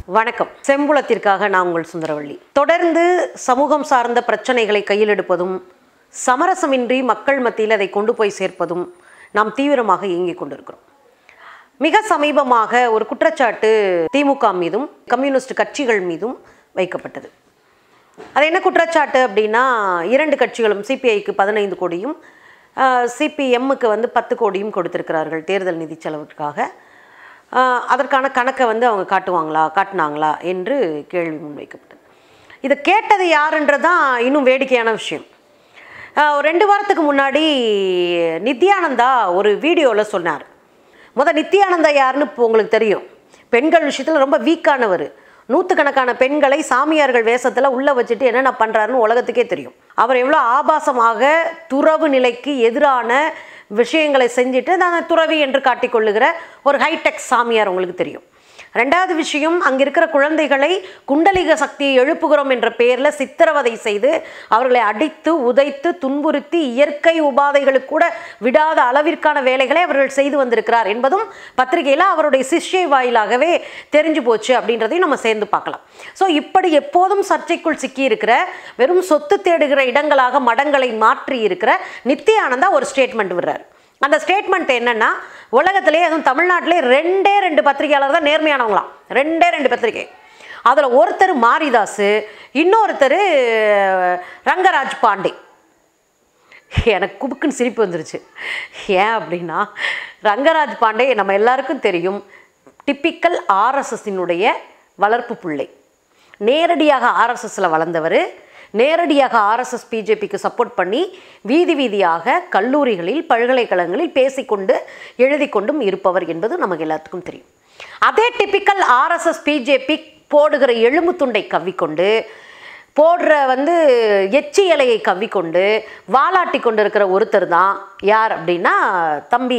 வணக்கம் செம்புலத்திற்காக நான் உங்கள் சுந்தரவள்ளி தொடர்ந்து சமூகம் சார்ந்த பிரச்சனைகளை கையில் எடுப்பதும் சமரசமின்றி மக்கள் மத்தியில் அதை கொண்டு போய் சேர்ப்பதும் நாம் தீவிரமாக இயங்கிக் கொண்டிருக்கிறோம் மிக சமீபமாக ஒரு குற்றச்சாட்டு திமுக மீதும் கம்யூனிஸ்ட் கட்சிகள் மீதும் வைக்கப்பட்டது அது என்ன குற்றச்சாட்டு அப்படின்னா இரண்டு கட்சிகளும் சிபிஐக்கு பதினைந்து கோடியும் சிபிஎம்முக்கு வந்து பத்து கோடியும் கொடுத்திருக்கிறார்கள் தேர்தல் நிதி செலவுக்காக ஆஹ் அதற்கான கணக்கை வந்து அவங்க காட்டுவாங்களா காட்டினாங்களா என்று கேள்வி முன்வைக்கப்பட்டது இதை கேட்டது யாருன்றதான் இன்னும் வேடிக்கையான விஷயம் ஆஹ் ஒரு ரெண்டு வாரத்துக்கு முன்னாடி நித்யானந்தா ஒரு வீடியோவில் சொன்னார் முத நித்யானந்தா யாருன்னு இப்போ உங்களுக்கு தெரியும் பெண்கள் விஷயத்தில் ரொம்ப வீக்கானவர் நூற்றுக்கணக்கான பெண்களை சாமியார்கள் வேஷத்தில் உள்ளே வச்சுட்டு என்னென்ன பண்ணுறாருன்னு உலகத்துக்கே தெரியும் அவர் எவ்வளோ ஆபாசமாக துறவு நிலைக்கு எதிரான விஷயங்களை செஞ்சுட்டு நான் துறவி என்று காட்டிக்கொள்ளுகிற ஒரு ஹைடெக் சாமியார் உங்களுக்கு தெரியும் ரெண்டாவது விஷயம் அங்கே இருக்கிற குழந்தைகளை குண்டலிக சக்தியை எழுப்புகிறோம் என்ற பெயரில் சித்திரவதை செய்து அவர்களை அடித்து உதைத்து துன்புறுத்தி இயற்கை உபாதைகளுக்கு கூட விடாத அளவிற்கான வேலைகளை அவர்கள் செய்து வந்திருக்கிறார் என்பதும் பத்திரிகையில் அவருடைய சிஷ்யை வாயிலாகவே தெரிஞ்சு போச்சு அப்படின்றதையும் நம்ம சேர்ந்து பார்க்கலாம் ஸோ இப்படி எப்போதும் சர்ச்சைக்குள் சிக்கி இருக்கிற வெறும் சொத்து தேடுகிற இடங்களாக மடங்களை மாற்றி இருக்கிற நித்யானந்தா ஒரு ஸ்டேட்மெண்ட் விடுறாரு அந்த ஸ்டேட்மெண்ட் என்னன்னா உலகத்திலே அதுவும் தமிழ்நாட்டிலே ரெண்டே ரெண்டு பத்திரிகையாளர் தான் நேர்மையானவங்களாம் ரெண்டே ரெண்டு பத்திரிகை அதில் ஒருத்தர் மாரிதாஸ் இன்னொருத்தர் ரங்கராஜ் பாண்டே எனக்கு குபுக்குன்னு சிரிப்பு வந்துருச்சு ஏன் அப்படின்னா ரங்கராஜ் பாண்டே நம்ம எல்லாருக்கும் தெரியும் டிப்பிக்கல் ஆர்எஸ்எஸ்ஸினுடைய வளர்ப்பு பிள்ளை நேரடியாக ஆர்எஸ்எஸ்ல வளர்ந்தவர் நேரடியாக ஆர்எஸ்எஸ் பிஜேபிக்கு சப்போர்ட் பண்ணி வீதி வீதியாக கல்லூரிகளில் பல்கலைக்கழகங்களில் பேசிக்கொண்டு எழுதி கொண்டும் இருப்பவர் என்பது நமக்கு எல்லாத்துக்கும் தெரியும் அதே டிப்பிக்கல் ஆர்எஸ்எஸ் பிஜேபி போடுகிற எலும்பு துண்டை கவ்விக்கொண்டு போடுற வந்து எச்சி இலையை கவ்விக்கொண்டு வாலாட்டி கொண்டு இருக்கிற ஒருத்தர் தான் யார் அப்படின்னா தம்பி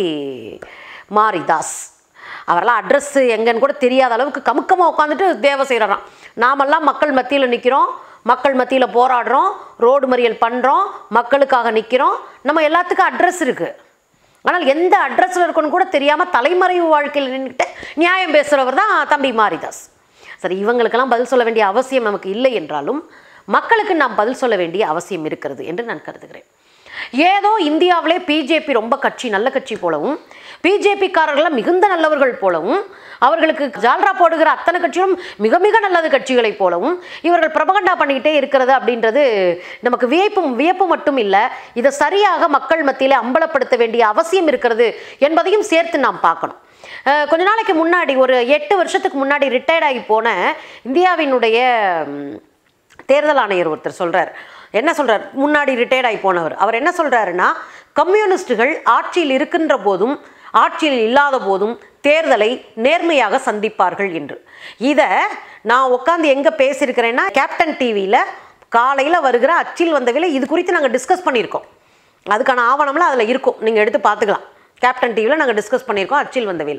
மாரிதாஸ் அவரெல்லாம் அட்ரஸ் எங்கன்னு கூட தெரியாத அளவுக்கு கமுக்கமாக உட்காந்துட்டு தேவை செய்கிறாராம் நாமெல்லாம் மக்கள் மத்தியில் நிற்கிறோம் மக்கள் மத்தியில் போராடுறோம் ரோடு மறியல் பண்ணுறோம் மக்களுக்காக நிற்கிறோம் நம்ம எல்லாத்துக்கும் அட்ரஸ் இருக்குது ஆனால் எந்த அட்ரஸில் இருக்கணும் கூட தெரியாமல் தலைமறைவு வாழ்க்கையில் நின்றுட்டு நியாயம் பேசுகிறவர் தான் தம்பி மாரிதாஸ் சரி இவங்களுக்கெல்லாம் பதில் சொல்ல வேண்டிய அவசியம் நமக்கு இல்லை என்றாலும் மக்களுக்கு நாம் பதில் சொல்ல வேண்டிய அவசியம் இருக்கிறது என்று நான் கருதுகிறேன் ஏதோ இந்தியாவிலே பிஜேபி ரொம்ப கட்சி நல்ல கட்சி போலவும் பிஜேபிக்காரர்கள் மிகுந்த நல்லவர்கள் போலவும் அவர்களுக்கு ஜால்ரா போடுகிற அத்தனை கட்சிகளும் மிக மிக நல்லது கட்சிகளைப் போலவும் இவர்கள் பிரபகண்டா பண்ணிக்கிட்டே இருக்கிறது அப்படின்றது நமக்கு வியப்பு வியப்பு மட்டும் இல்லை இதை சரியாக மக்கள் மத்தியில் அம்பலப்படுத்த வேண்டிய அவசியம் இருக்கிறது என்பதையும் சேர்த்து நாம் பார்க்கணும் அஹ் கொஞ்ச நாளைக்கு முன்னாடி ஒரு எட்டு வருஷத்துக்கு முன்னாடி ரிட்டையர்ட் ஆகி போன இந்தியாவினுடைய ம், தேர்தல் ஆணையர் ஒருத்தர் சொல்றார் என்ன சொல்றார் முன்னாடி ரிட்டையர்ட் ஆகி போனவர் அவர் என்ன சொல்றாருன்னா கம்யூனிஸ்டுகள் ஆட்சியில் இருக்கின்ற போதும் ஆட்சியில் இல்லாத போதும் தேர்தலை நேர்மையாக சந்திப்பார்கள் என்று இதை நான் உட்காந்து எங்கே பேசியிருக்கிறேன்னா கேப்டன் டிவியில் காலையில் வருகிற அச்சில் வந்தவில இது குறித்து நாங்கள் டிஸ்கஸ் பண்ணியிருக்கோம் அதுக்கான ஆவணம்லாம் அதில் இருக்கும் நீங்கள் எடுத்து பார்த்துக்கலாம் கேப்டன் டிவியில் நாங்கள் டிஸ்கஸ் பண்ணியிருக்கோம் அச்சில் வந்தவில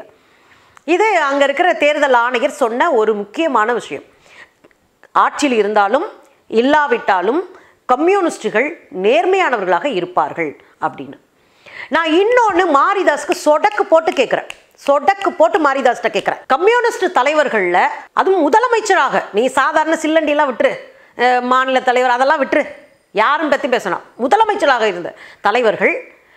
இது அங்கே இருக்கிற தேர்தல் ஆணையர் சொன்ன ஒரு முக்கியமான விஷயம் ஆட்சியில் இருந்தாலும் இல்லாவிட்டாலும் கம்யூனிஸ்டுகள் நேர்மையானவர்களாக இருப்பார்கள் அப்படின்னு நான் இன்னொன்று மாரிதாஸ்க்கு சொடக்கு போட்டு கேட்குறேன் சொடக்கு போட்டு மாரிதாஸ்கிட்ட கேட்குறேன் கம்யூனிஸ்ட் தலைவர்களில் அதுவும் முதலமைச்சராக நீ சாதாரண சில்லண்டிலாம் விட்டுரு அஹ் மாநில தலைவர் அதெல்லாம் விட்டுரு யாரும் பற்றி பேசணும் முதலமைச்சராக இருந்த தலைவர்கள்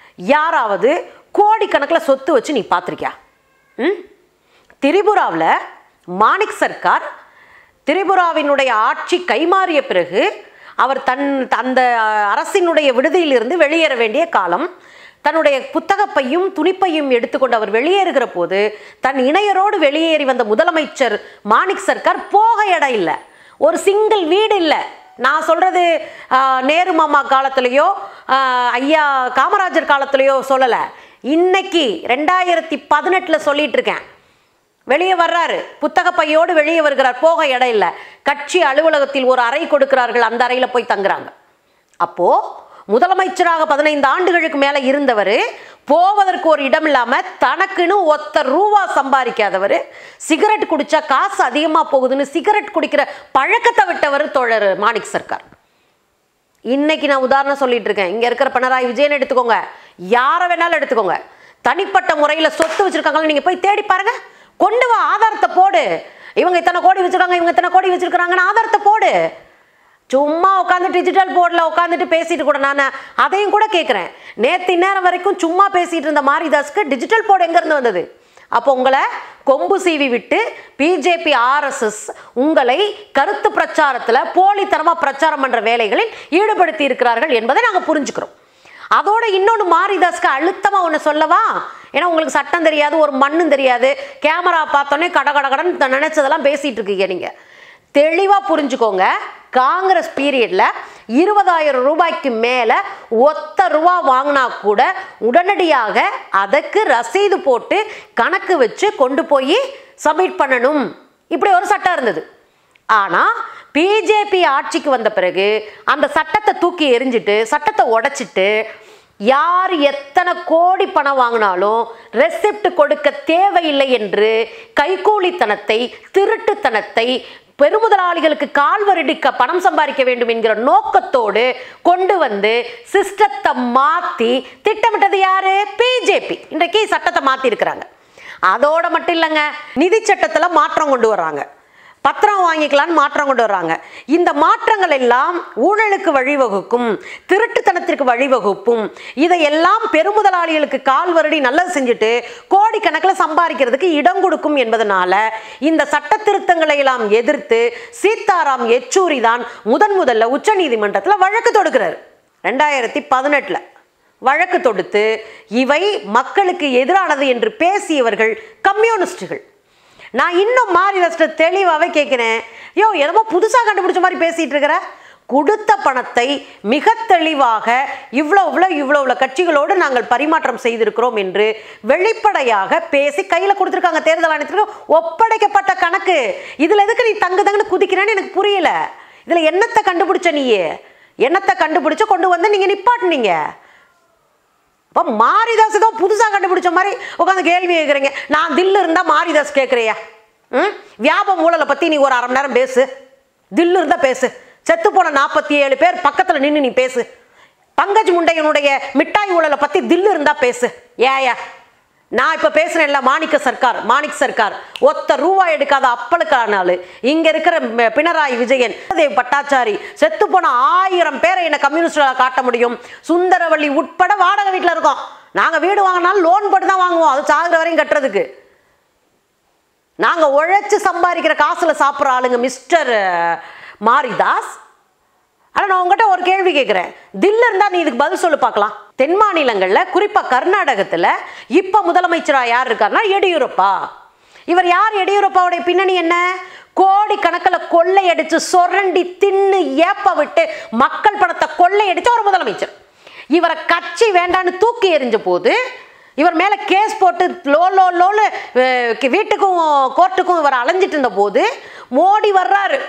யாராவது கோடிக்கணக்கில் சொத்து வச்சு நீ பார்த்துருக்கியா ம் திரிபுராவில் மாணிக் சர்க்கார் திரிபுராவினுடைய ஆட்சி கைமாறிய பிறகு அவர் தன் அந்த அரசினுடைய விடுதியிலிருந்து வெளியேற வேண்டிய காலம் தன்னுடைய புத்தகப்பையும் துணிப்பையும் எடுத்துக்கொண்டு அவர் வெளியேறுகிற போது தன் இணையரோடு வெளியேறி வந்த முதலமைச்சர் மாணிக் சர்க்கார் போக இடம் இல்லை ஒரு சிங்கிள் வீடு இல்லை நான் சொல்றது ஆஹ், நேரு மாமா காலத்திலேயோ ஆஹ், ஐயா காமராஜர் காலத்திலேயோ சொல்லலை இன்னைக்கு ரெண்டாயிரத்தி பதினெட்டில் சொல்லிட்டு இருக்கேன் வெளியே வர்றாரு புத்தக பையோடு வெளியே வருகிறார் போக இடம் இல்லை கட்சி அலுவலகத்தில் ஒரு அறை கொடுக்கிறார்கள் அந்த அறையில் போய் தங்குறாங்க அப்போ முதலமைச்சராக பதினைந்து ஆண்டுகளுக்கு மேலே இருந்தவர் போவதற்கு ஒரு இடம் இல்லாமல் தனக்குன்னு ஒத்த ரூபா சம்பாதிக்காதவர் சிகரெட் குடிச்சா காசு அதிகமாக போகுதுன்னு சிகரெட் குடிக்கிற பழக்கத்தை விட்டவர் தோழர் மாணிக் சர்க்கார் இன்னைக்கு நான் உதாரணம் சொல்லிட்டு இருக்கேன் இங்க இருக்கிற பினராயி விஜயன் எடுத்துக்கோங்க யாரை வேணாலும் எடுத்துக்கோங்க தனிப்பட்ட முறையில் சொத்து வச்சிருக்காங்களா நீங்க போய் தேடி பாருங்க கொண்டு வா ஆதாரத்தை போடு இவங்க இத்தனை கோடி வச்சிருக்காங்க இவங்க இத்தனை கோடி வச்சிருக்காங்கன்னு ஆதாரத்தை போடு சும்மா உட்காந்து டிஜிட்டல் போர்டில் உட்காந்துட்டு பேசிட்டு கூட நான் அதையும் கூட கேட்குறேன் நேற்று நேரம் வரைக்கும் சும்மா பேசிட்டு இருந்த மாரிதாஸ்க்கு டிஜிட்டல் போர்டு எங்கேருந்து வந்தது அப்போ உங்களை கொம்பு சீவி விட்டு பிஜேபி ஆர்எஸ்எஸ் உங்களை கருத்து பிரச்சாரத்தில் போலித்தனமாக பிரச்சாரம் பண்ணுற வேலைகளில் ஈடுபடுத்தி இருக்கிறார்கள் என்பதை நாங்கள் புரிஞ்சுக்கிறோம் அதோட இன்னொன்று மாரிதாஸ்க்கு அழுத்தமாக ஒன்று சொல்லவா ஏன்னா உங்களுக்கு சட்டம் தெரியாது ஒரு மண்ணும் தெரியாது கேமரா பார்த்தோன்னே கட கட கடன்னு நினைச்சதெல்லாம் பேசிட்டு இருக்கீங்க நீங்கள் தெளிவாக புரிஞ்சுக்கோங்க காங்கிரஸ் பீரியடில் இருபதாயிரம் ரூபாய்க்கு மேலே ஒத்த ரூபா வாங்கினா கூட உடனடியாக அதற்கு ரசீது போட்டு கணக்கு வச்சு கொண்டு போய் சப்மிட் பண்ணணும் இப்படி ஒரு சட்டம் இருந்தது ஆனால் பிஜேபி ஆட்சிக்கு வந்த பிறகு அந்த சட்டத்தை தூக்கி எறிஞ்சிட்டு சட்டத்தை உடைச்சிட்டு யார் எத்தனை கோடி பணம் வாங்கினாலும் ரெசிப்ட் கொடுக்க தேவையில்லை என்று கைகூலித்தனத்தை திருட்டுத்தனத்தை பெருமுதலாளிகளுக்கு கால்வரடிக்க பணம் சம்பாதிக்க வேண்டும் என்கிற நோக்கத்தோடு கொண்டு வந்து சிஸ்டத்தை மாற்றி திட்டமிட்டது யாரு பிஜேபி இன்றைக்கு சட்டத்தை மாற்றி இருக்கிறாங்க அதோட மட்டும் இல்லைங்க நிதி சட்டத்தில் மாற்றம் கொண்டு வர்றாங்க பத்திரம் வாங்கிக்கலான்னு மாற்றம் கொண்டு வர்றாங்க இந்த மாற்றங்கள் எல்லாம் ஊழலுக்கு வழிவகுக்கும் திருட்டுத்தனத்திற்கு வழிவகுக்கும் இதையெல்லாம் பெருமுதலாளிகளுக்கு கால் வருடி நல்லது செஞ்சுட்டு கோடிக்கணக்கில் சம்பாதிக்கிறதுக்கு இடம் கொடுக்கும் என்பதனால இந்த சட்ட திருத்தங்களை எல்லாம் எதிர்த்து சீதாராம் யெச்சூரி தான் முதன் முதல்ல உச்சநீதிமன்றத்தில் வழக்கு தொடுக்கிறார் ரெண்டாயிரத்தி பதினெட்டில் வழக்கு தொடுத்து இவை மக்களுக்கு எதிரானது என்று பேசியவர்கள் கம்யூனிஸ்டுகள் நான் இன்னும் மாறி வச்சுட்டு தெளிவாகவே கேட்குறேன் யோ என்னமோ புதுசாக கண்டுபிடிச்ச மாதிரி பேசிகிட்டு இருக்கிற கொடுத்த பணத்தை மிக தெளிவாக இவ்வளோ இவ்வளோ இவ்வளோ இவ்வளோ கட்சிகளோடு நாங்கள் பரிமாற்றம் செய்திருக்கிறோம் என்று வெளிப்படையாக பேசி கையில் கொடுத்துருக்காங்க தேர்தல் ஆணையத்திற்கு ஒப்படைக்கப்பட்ட கணக்கு இதில் எதுக்கு நீ தங்கு தங்குன்னு குதிக்கிறேன்னு எனக்கு புரியல இதில் என்னத்தை கண்டுபிடிச்ச நீயே என்னத்தை கண்டுபிடிச்ச கொண்டு வந்து நீங்கள் நிப்பாட்டுனீங்க இப்போ மாரிதாஸ் ஏதோ புதுசாக கண்டுபிடிச்ச மாதிரி உட்காந்து கேள்வி கேட்குறீங்க நான் தில்லு இருந்தால் மாரிதாஸ் கேட்குறியா ம் வியாப மூலலை பற்றி நீ ஒரு அரை மணி நேரம் பேசு தில்லு இருந்தால் பேசு செத்து போன நாற்பத்தி ஏழு பேர் பக்கத்தில் நின்று நீ பேசு பங்கஜ் முண்டையனுடைய மிட்டாய் ஊழலை பற்றி தில்லு இருந்தால் பேசு ஏயா நான் இப்போ பேசுகிறேன்ல மாணிக்க சர்க்கார் மாணிக் சர்க்கார் ஒத்த ரூபாய் எடுக்காத அப்பளுக்கானாலு இங்கே இருக்கிற ம- பினராயி விஜயன் தேவ் பட்டாச்சாரி செத்து போன ஆயிரம் பேரை என்ன கம்யூனிஸ்டாக காட்ட முடியும் சுந்தரவள்ளி உட்பட வாடகை வீட்டில் இருக்கோம் நாங்கள் வீடு வாங்கினாலும் லோன் போட்டு தான் வாங்குவோம் அது சாகுற வரையும் கட்டுறதுக்கு நாங்கள் உழைச்சி சம்பாதிக்கிற காசில் சாப்பிட்ற ஆளுங்க மிஸ்டர் மாரிதாஸ் ஆனால் நான் உங்ககிட்ட ஒரு கேள்வி கேட்குறேன் தில்லு இருந்தால் நீ இதுக்கு பதில் சொல்லு பார்க்கலாம் தென் மாநிலங்களில் குறிப்பாக கர்நாடகத்தில் இப்போ முதலமைச்சராக யார் இருக்காருன்னா எடியூரப்பா இவர் யார் எடியூரப்பாவுடைய பின்னணி என்ன கோடி கணக்கில் கொள்ளையடிச்சு சொரண்டி தின்னு ஏப்ப விட்டு மக்கள் பணத்தை கொள்ளையடிச்ச ஒரு முதலமைச்சர் இவரை கட்சி வேண்டான்னு தூக்கி எறிஞ்ச போது இவர் மேலே கேஸ் போட்டு லோ லோ லோன்னு அஹ், வீட்டுக்கும் கோர்ட்டுக்கும் இவர் அலைஞ்சிட்டு இருந்த போது மோடி வர்றாரு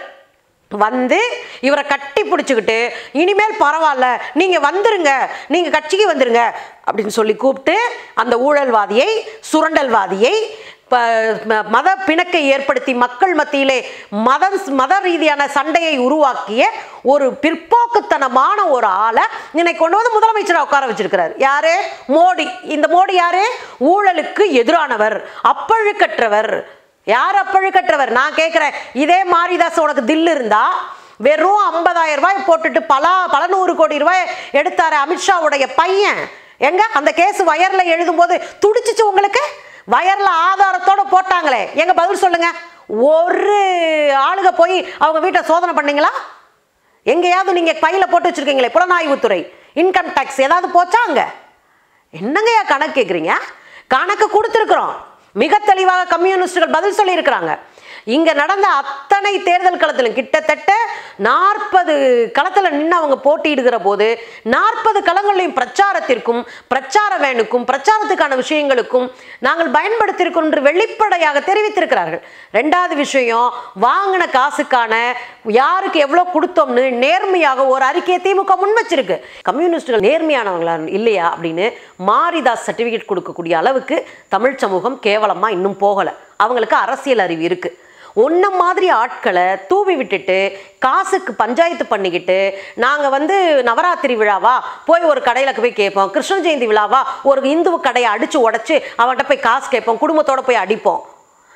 வந்து இவரை கட்டி பிடிச்சிக்கிட்டு இனிமேல் பரவாயில்ல நீங்கள் வந்துருங்க நீங்கள் கட்சிக்கு வந்துருங்க அப்படின்னு சொல்லி கூப்பிட்டு அந்த ஊழல்வாதியை சுரண்டல்வாதியை ப- ம- மத பிணக்கை ஏற்படுத்தி மக்கள் மத்தியிலே மத மத ரீதியான சண்டையை உருவாக்கிய ஒரு பிற்போக்குத்தனமான ஒரு ஆளை இன்னைக்கு கொண்டு வந்து முதலமைச்சராக உட்கார வச்சிருக்கிறார் யாரு மோடி இந்த மோடி யாரு ஊழலுக்கு எதிரானவர் அப்பழுக்கற்றவர் யார் அப்பழுக்கற்றவர் நான் கேட்குறேன் இதே மாரிதாஸ் உனக்கு தில்லு இருந்தா வெறும் ஐம்பதாயிரம் ரூபாய் போட்டுட்டு பல பல நூறு கோடி ரூபாய் எடுத்தாரு அமித்ஷாவுடைய பையன் எங்க அந்த கேஸ் வயர்ல எழுதும்போது துடிச்சிச்சு உங்களுக்கு வயர்ல ஆதாரத்தோட போட்டாங்களே எங்க பதில் சொல்லுங்க ஒரு ஆளுங்க போய் அவங்க வீட்டை சோதனை பண்ணீங்களா எங்கேயாவது நீங்க பையில போட்டு வச்சிருக்கீங்களே புலனாய்வுத்துறை இன்கம் டேக்ஸ் ஏதாவது போச்சா அங்க என்னங்கய்யா கணக்கு கேட்குறீங்க கணக்கு கொடுத்துருக்குறோம் மிக தெளிவாக கம்யூனிஸ்டுகள் பதில் சொல்லியிருக்கிறாங்க இங்க நடந்த அத்தனை தேர்தல் களத்திலும் கிட்டத்தட்ட நாற்பது களத்தில் நின்று அவங்க போட்டியிடுகிற போது நாற்பது களங்களையும் பிரச்சாரத்திற்கும் பிரச்சார வேனுக்கும் பிரச்சாரத்துக்கான விஷயங்களுக்கும் நாங்கள் பயன்படுத்தியிருக்கோம் என்று வெளிப்படையாக தெரிவித்திருக்கிறார்கள் ரெண்டாவது விஷயம் வாங்கின காசுக்கான யாருக்கு எவ்வளோ கொடுத்தோம்னு நேர்மையாக ஒரு அறிக்கையை திமுக முன் வச்சிருக்கு கம்யூனிஸ்டுகள் நேர்மையானவங்களா இல்லையா அப்படின்னு மாரிதாஸ் சர்டிஃபிகேட் கொடுக்கக்கூடிய அளவுக்கு தமிழ் சமூகம் கேவலமாக இன்னும் போகலை அவங்களுக்கு அரசியல் அறிவு இருக்கு ஒன்ன மாதிரி ஆட்களை தூவி விட்டுட்டு காசுக்கு பஞ்சாயத்து பண்ணிக்கிட்டு நாங்கள் வந்து நவராத்திரி விழாவா போய் ஒரு கடையில் போய் கேட்போம் கிருஷ்ண ஜெயந்தி விழாவா ஒரு இந்து கடையை அடித்து உடச்சி அவன்கிட்ட போய் காசு கேட்போம் குடும்பத்தோட போய் அடிப்போம்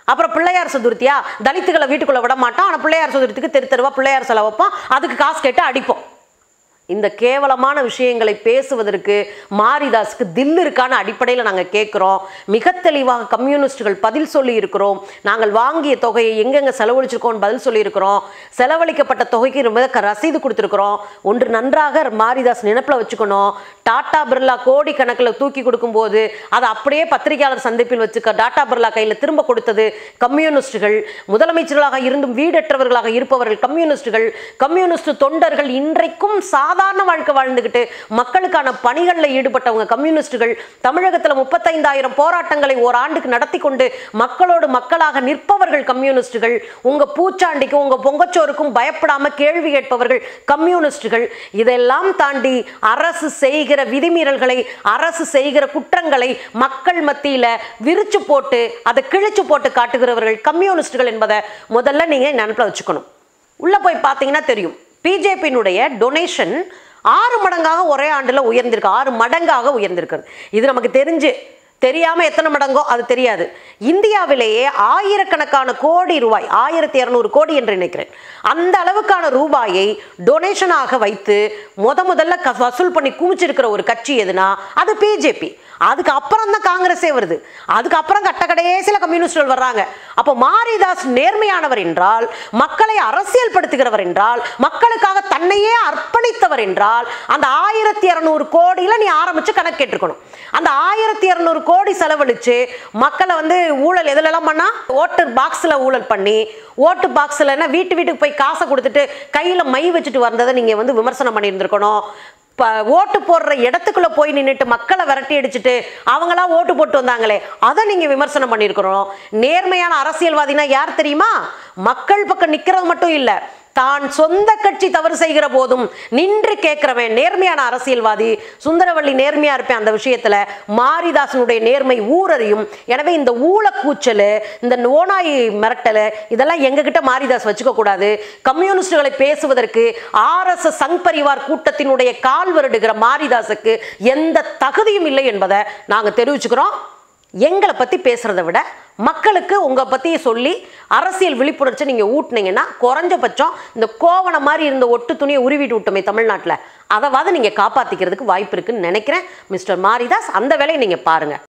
அப்புறம் பிள்ளையார் சதுர்த்தியா தலித்துகளை வீட்டுக்குள்ள விட மாட்டோம் ஆனால் பிள்ளையார் சதுர்த்திக்கு தெரு தெருவா பிள்ளையார் செலவு வைப்போம் அதுக்கு காசு கேட்டு அடிப்போம் இந்த கேவலமான விஷயங்களை பேசுவதற்கு மாரிதாஸுக்கு தில் இருக்கான அடிப்படையில் நாங்கள் கேட்குறோம் மிக தெளிவாக கம்யூனிஸ்டுகள் பதில் சொல்லி இருக்கிறோம் நாங்கள் வாங்கிய தொகையை எங்கெங்கே செலவழிச்சிருக்கோம் பதில் சொல்லி இருக்கிறோம் செலவழிக்கப்பட்ட தொகைக்கு ரொம்ப க- ரசீது கொடுத்துருக்குறோம் ஒன்று நன்றாக மாரிதாஸ் நினைப்பில் வச்சுக்கணும் டாடா பிர்லா கோடி கணக்கில் தூக்கி கொடுக்கும்போது அதை அப்படியே பத்திரிகையாளர் சந்திப்பில் வச்சுக்க டாடா பிர்லா கையில் திரும்ப கொடுத்தது கம்யூனிஸ்டுகள் முதலமைச்சர்களாக இருந்தும் வீடற்றவர்களாக இருப்பவர்கள் கம்யூனிஸ்டுகள் கம்யூனிஸ்ட் தொண்டர்கள் இன்றைக்கும் சாதாரண வாழ்க்கை வாழ்ந்துகிட்டு மக்களுக்கான பணிகளில் ஈடுபட்டவங்க கம்யூனிஸ்டுகள் தமிழகத்தில் முப்பத்தைந்தாயிரம் போராட்டங்களை ஓராண்டுக்கு நடத்தி கொண்டு மக்களோடு மக்களாக நிற்பவர்கள் கம்யூனிஸ்டுகள் உங்க பூச்சாண்டிக்கும் உங்க பொங்கச்சோருக்கும் பயப்படாம கேள்வி கேட்பவர்கள் கம்யூனிஸ்டுகள் இதெல்லாம் தாண்டி அரசு செய்கிற விதிமீறல்களை அரசு செய்கிற குற்றங்களை மக்கள் மத்தியில விரிச்சு போட்டு அதை கிழிச்சு போட்டு காட்டுகிறவர்கள் கம்யூனிஸ்டுகள் என்பதை முதல்ல நீங்க நினைப்பில் வச்சுக்கணும் உள்ள போய் பார்த்தீங்கன்னா தெரியும் பிஜேபியினுடைய டொனேஷன் ஆறு மடங்காக ஒரே ஆண்டுல உயர்ந்திருக்கு ஆறு மடங்காக உயர்ந்திருக்கிறது இது நமக்கு தெரிஞ்சு தெரியாம எத்தனை மடங்கோ அது தெரியாது இந்தியாவிலேயே ஆயிரக்கணக்கான கோடி ரூபாய் ஆயிரத்தி இரநூறு கோடி என்று நினைக்கிறேன் அந்த அளவுக்கான ரூபாயை டொனேஷனாக வைத்து முத முதல்ல க- வசூல் பண்ணி குமிச்சிருக்கிற ஒரு கட்சி எதுனா அது பிஜேபி அதுக்கு அப்புறம் தான் காங்கிரஸே வருது அதுக்கப்புறம் கட்ட கடைசியில் கம்யூனிஸ்டுகள் வர்றாங்க அப்போ மாரிதாஸ் நேர்மையானவர் என்றால் மக்களை அரசியல் படுத்துகிறவர் என்றால் மக்களுக்காக தன்னையே அர்ப்பணித்தவர் என்றால் அந்த ஆயிரத்தி இரநூறு கோடியில் நீ ஆரம்பிச்சு கணக்கு கேட்டிருக்கணும் அந்த ஆயிரத்தி இரநூறு கோடி செலவழிச்சு மக்களை வந்து ஊழல் எதுலலாம் பண்ணா ஓட்டு பாக்ஸில் ஊழல் பண்ணி ஓட்டு பாக்ஸில் என்ன வீட்டு வீட்டுக்கு போய் காசை கொடுத்துட்டு கையில் மை வச்சுட்டு வந்ததை நீங்கள் வந்து விமர்சனம் பண்ணியிருந்திருக்கணும் இப்போ ஓட்டு போடுற இடத்துக்குள்ள போய் நின்றுட்டு மக்களை விரட்டி அடிச்சுட்டு அவங்களா ஓட்டு போட்டு வந்தாங்களே அதை நீங்க விமர்சனம் பண்ணியிருக்கிறோம் நேர்மையான அரசியல்வாதினா யார் தெரியுமா மக்கள் பக்கம் நிக்கிறது மட்டும் இல்லை தான் சொந்த கட்சி தவறு செய்கிற போதும் நின்று கேட்கிறவன் நேர்மையான அரசியல்வாதி சுந்தரவள்ளி நேர்மையா இருப்பேன் அந்த விஷயத்துல மாரிதாசனுடைய நேர்மை ஊரறியும் எனவே இந்த ஊழக்கூச்சல் இந்த ஓனாய் மிரட்டல் இதெல்லாம் எங்ககிட்ட மாரிதாஸ் வச்சுக்க கூடாது கம்யூனிஸ்டுகளை பேசுவதற்கு ஆர்எஸ்எஸ் சங் பரிவார் கூட்டத்தினுடைய கால் வருடுகிற மாரிதாஸுக்கு எந்த தகுதியும் இல்லை என்பதை நாங்க தெரிவிச்சுக்கிறோம் எங்களை பத்தி பேசுறதை விட மக்களுக்கு உங்க பத்தி சொல்லி அரசியல் விழிப்புணர்ச்சி நீங்க ஊட்டுனீங்கன்னா குறைஞ்சபட்சம் இந்த கோவண மாதிரி இருந்த ஒட்டு துணியை உருவிட்டு விட்டோமே தமிழ்நாட்டில் அதைவாது நீங்க காப்பாத்திக்கிறதுக்கு வாய்ப்பு இருக்குன்னு நினைக்கிறேன் மிஸ்டர் மாரிதாஸ் அந்த வேலையை நீங்க பாருங்க